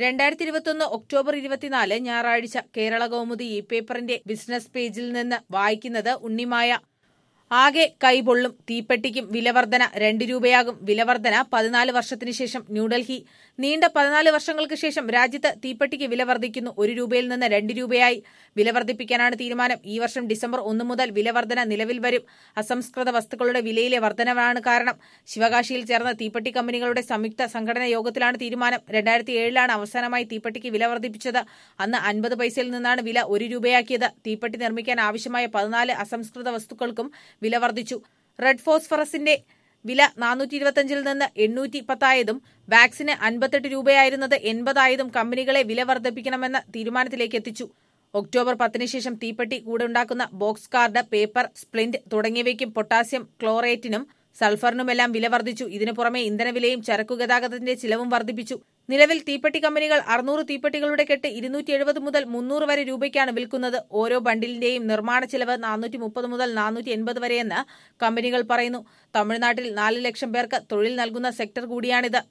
രണ്ടായിരത്തി ഇരുപത്തൊന്ന് ഒക്ടോബർ ഇരുപത്തിനാല് ഞായറാഴ്ച കേരള കൗമുദി ഇ പേപ്പറിന്റെ ബിസിനസ് പേജിൽ നിന്ന് വായിക്കുന്നത് ഉണ്ണിമായ ആകെ കൈപൊള്ളും തീപ്പെട്ടിക്കും വിലവർധന രണ്ട് രൂപയാകും വിലവർധന പതിനാല് വർഷത്തിന് ശേഷം ന്യൂഡൽഹി നീണ്ട പതിനാല് വർഷങ്ങൾക്ക് ശേഷം രാജ്യത്ത് തീപ്പെട്ടിക്ക് വില വർദ്ധിക്കുന്നു ഒരു രൂപയിൽ നിന്ന് രണ്ട് രൂപയായി വില വർദ്ധിപ്പിക്കാനാണ് തീരുമാനം ഈ വർഷം ഡിസംബർ ഒന്ന് മുതൽ വിലവർധന നിലവിൽ വരും അസംസ്കൃത വസ്തുക്കളുടെ വിലയിലെ വർധനവാണ് കാരണം ശിവകാശിയിൽ ചേർന്ന തീപ്പെട്ടി കമ്പനികളുടെ സംയുക്ത സംഘടനാ യോഗത്തിലാണ് തീരുമാനം രണ്ടായിരത്തി ഏഴിലാണ് അവസാനമായി തീപ്പെട്ടിക്ക് വില വർദ്ധിപ്പിച്ചത് അന്ന് അൻപത് പൈസയിൽ നിന്നാണ് വില ഒരു രൂപയാക്കിയത് തീപ്പെട്ടി നിർമ്മിക്കാൻ ആവശ്യമായ പതിനാല് അസംസ്കൃത വസ്തുക്കൾക്കും വില വർദ്ധിച്ചു റെഡ് ഫോസ്ഫറസിന്റെ വില നാനൂറ്റി ഇരുപത്തിയഞ്ചിൽ നിന്ന് എണ്ണൂറ്റി പത്തായതും വാക്സിന് അൻപത്തെട്ട് രൂപയായിരുന്നത് എൺപതായതും കമ്പനികളെ വില വർദ്ധിപ്പിക്കണമെന്ന തീരുമാനത്തിലേക്ക് എത്തിച്ചു ഒക്ടോബർ പത്തിന് ശേഷം തീപ്പെട്ടി കൂടെ ഉണ്ടാക്കുന്ന ബോക്സ് കാർഡ് പേപ്പർ സ്പ്ലിന്റ് തുടങ്ങിയവയ്ക്കും പൊട്ടാസ്യം ക്ലോറേറ്റിനും സൾഫറിനുമെല്ലാം വില വർദ്ധിച്ചു ഇതിനു പുറമെ ഇന്ധനവിലയും ചരക്കു ഗതാഗതത്തിന്റെ ചിലവും വർദ്ധിപ്പിച്ചു നിലവിൽ തീപ്പെട്ടി കമ്പനികൾ അറുന്നൂറ് തീപ്പെട്ടികളുടെ കെട്ട് ഇരുന്നൂറ്റി എഴുപത് മുതൽ മുന്നൂറ് വരെ രൂപയ്ക്കാണ് വിൽക്കുന്നത് ഓരോ ബണ്ടിലിന്റെയും നിർമ്മാണ ചെലവ് നാനൂറ്റി മുപ്പത് മുതൽ നാനൂറ്റി എൺപത് വരെയെന്ന് കമ്പനികൾ പറയുന്നു തമിഴ്നാട്ടിൽ നാല് ലക്ഷം പേർക്ക് തൊഴിൽ നൽകുന്ന സെക്ടർ കൂടിയാണിത്